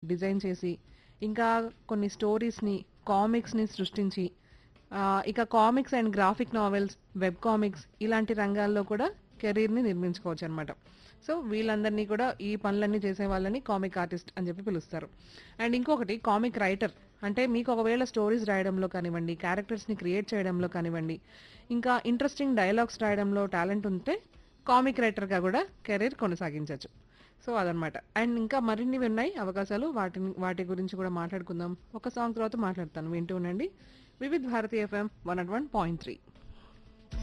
design చేసి ఇంకా కొన్ని స్టోరీస్ని కామిక్స్ని సృష్టించి ఆ, ఇక comics and graphic novels web comics ఇలాంటి రంగాల్లో కూడా కెరీర్ని నిర్మించుకోవచ్చు అనమాట సో వీళ్ళందరినీ కూడా ఈ పనులన్నీ చేసే వాళ్ళని కామిక్ ఆర్టిస్ట్ అని చెప్పి పిలుస్తారు అండ్ ఇంకొకటి కామిక్ రైటర్ అంటే మీకు ఒకవేళ స్టోరీస్ రాయడంలో కానివ్వండి క్యారెక్టర్స్ని క్రియేట్ చేయడంలో కానివ్వండి ఇంకా ఇంట్రెస్టింగ్ డైలాగ్స్ రాయడంలో టాలెంట్ ఉంటే కామిక్ రైటర్గా కూడా కెరీర్ కొనసాగించవచ్చు సో అదనమాట అండ్ ఇంకా మరిన్ని ఉన్నాయి అవకాశాలు వాటిని వాటి గురించి కూడా మాట్లాడుకుందాం ఒక సాంగ్ తర్వాత మాట్లాడతాను వింటూ ఉండండి Vividh Bharati FM one at one point three